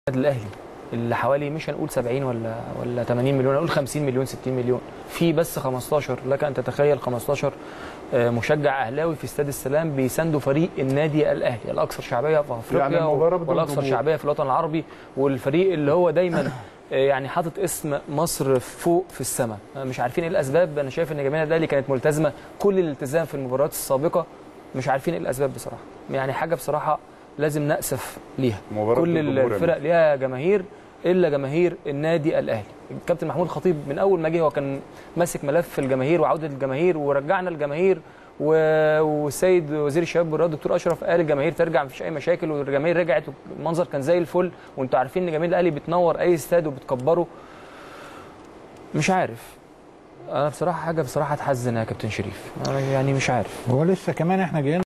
الاهلي اللي حوالي مش هنقول 70 ولا ولا 80 مليون هنقول 50 مليون 60 مليون في بس 15 لك ان تتخيل 15 آه، مشجع اهلاوي في استاد السلام بيساندوا فريق النادي الاهلي الاكثر شعبيه في افريقيا يعني المباراة بدون والاكثر جمهور. شعبيه في الوطن العربي والفريق اللي هو دايما آه، يعني حاطط اسم مصر فوق في السماء مش عارفين ايه الاسباب انا شايف ان جماهير الاهلي كانت ملتزمه كل الالتزام في المباريات السابقه مش عارفين ايه الاسباب بصراحه يعني حاجه بصراحه لازم نأسف ليها مباراة كل بدون جمهور يا الفرق ليها جماهير الا جماهير النادي الاهلي الكابتن محمود خطيب من اول ما جه هو كان ماسك ملف الجماهير وعوده الجماهير ورجعنا الجماهير و- والسيد وزير الشباب والرياضه الدكتور اشرف قال الجماهير ترجع مفيش اي مشاكل والجماهير رجعت والمنظر كان زي الفل وانتوا عارفين ان جماهير الاهلي بتنور اي استاد وبتكبره مش عارف انا بصراحه حاجه بصراحه تحزن يا كابتن شريف أنا يعني مش عارف هو لسه كمان احنا جايين